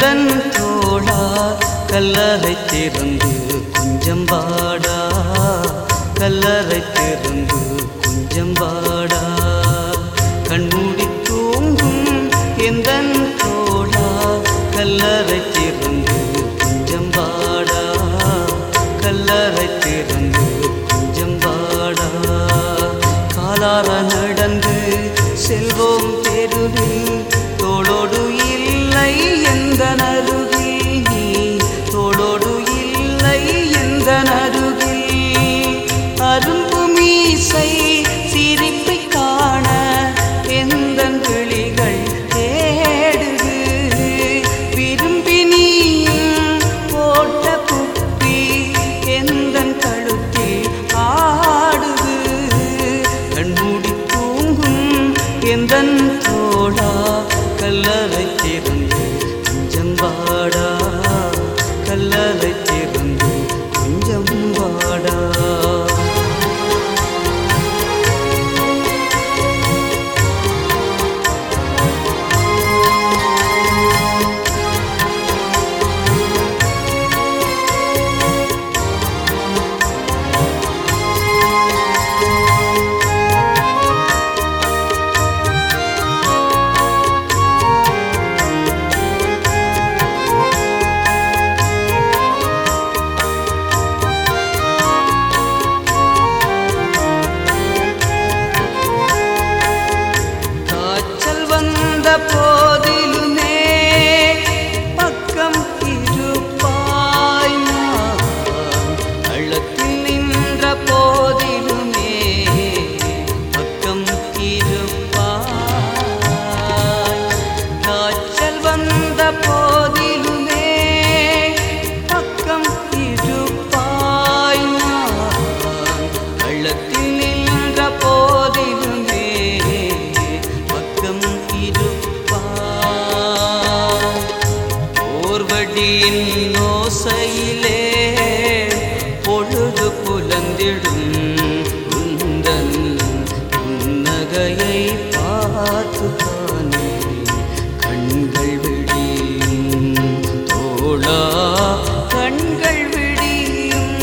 எந்தன் தோழா கல்லறை திறந்து கொஞ்சம் வாடா கல்லறை திறந்து கொஞ்சம் வாடா கண்மூடி தூங்கும் எந்தன் தோழா கல்லறை திறந்து கொஞ்சம் வாடா கல்லறை திறந்து கொஞ்சம் வாடா காலார நடந்து செல்வோம் தெருவில் தோளோடு இல்லை எந்த நருகில் நீ தோளோடு இல்லை எந்த நருகில் அரும்பு மீசை சிரிப்பை காண எந்த விழிகள் தேடுது விரும்பி நீயும் போட்ட குப்பி எந்த கழுத்தில் ஆடுது கண்மூடி தூங்கும் எந்தன் தோழா கல்லறை திறந்து கொஞ்சம் வாடா கல்லறை திறந்து கொஞ்சம் வாடா காய்ச்சல் வந்த போதிலுமே பக்கம் இருப்பாய் நான். அள்ளத்தில் நின்ற போதிலுமே பக்கம் இருப்பாய் காய்ச்சல் வந்த போதிலுமே பக்கம் இருப்பாய் நான். அள்ளத்தில் நின்ற போதிலுமே பக்கம் இருப்பாய் ஓர்வடியின் ஓசையிலே பொழுது புலந்திடும் உந்தன் புன்னகையை பார்த்து தானே கண்கள் விடியும் தோழா கண்கள் விடியும்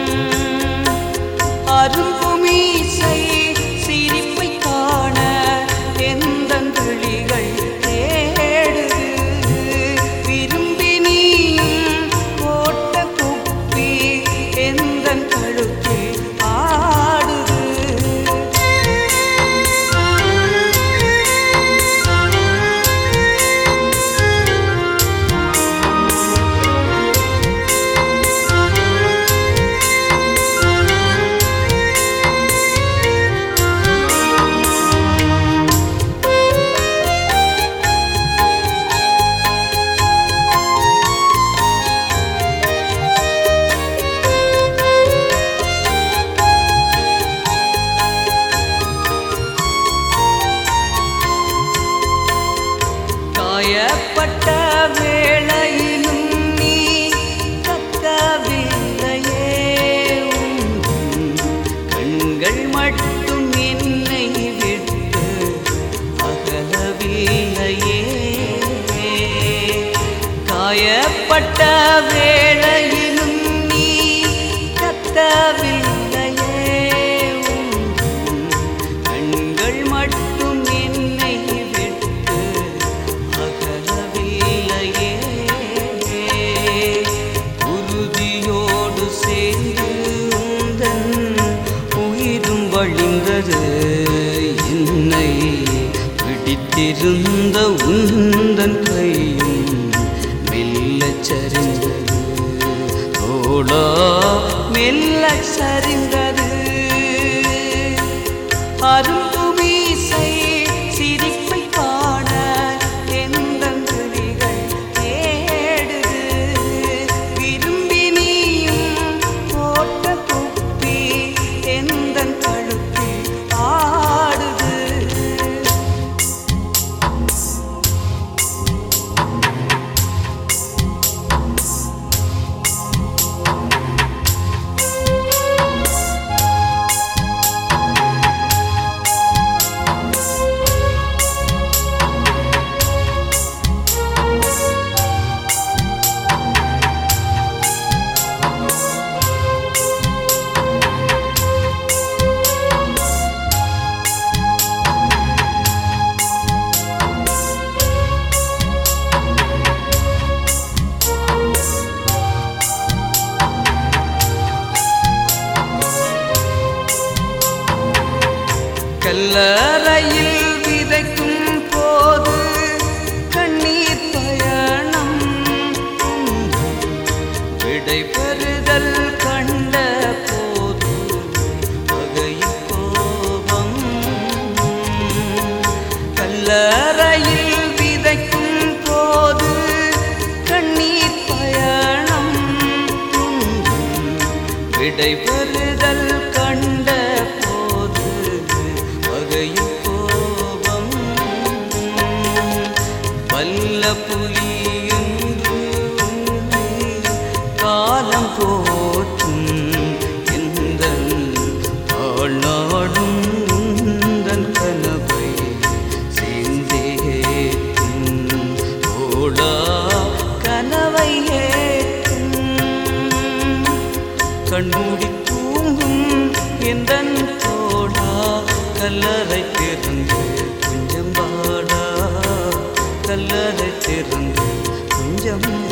அரும்புமீசை சிரிப்பை காண எந்த கிளிகள் தேடுது விரும்பி நீயும் போட்ட குப்பி எந்த கழுத்தில் ஆடுது காயப்பட்ட வேளையிலும் நீ கத்தவில்லையே உன் கண்கள் மட்டும் என்னை விட்டு அகலவில்லையே காயப்பட்ட வேளையிலும் நீ கத்தவில்லையே உன் கண்கள் மட்டும் என்னை விட்டு அகலவில்லையே உறுதியோடு சேர்ந்து உந்தன் உயிரும் வழிந்தது என்னை பிடித்திருந்த உந்தன் கையும் மெல்லச் சரிந்தது தோடா மெல்லச் சரிந்தது அரும்புமீசை சிரிப்பை காண எந்த கிளிகள் தேடுது விரும்பி நீயும் போட்ட குப்பி எந்த கழுத்தில் ஆடுது கல்லறையில் விதைக்கும் போது கண்ணீர் பயணம் விடை பெறுதல் கண்ட போது பகையின் கோபம் கல்லறையில் விதைக்கும் போது கண்ணீர் பயணம் விடை பெறுதல் கண்ட போது பகையின் கோபம் வல்ல புலியென்று காலம் போற்றும் எந்த ஆளாடும் உந்தன் கனவை சேர்ந்தேற்றும் ஓடா கனவை ஏற்றும் கண்மூடி தூங்கும் எந்தன் தோடா கல்லறை திறந்து கொஞ்சம் பாடா கல்லறை திறந்து கொஞ்சம்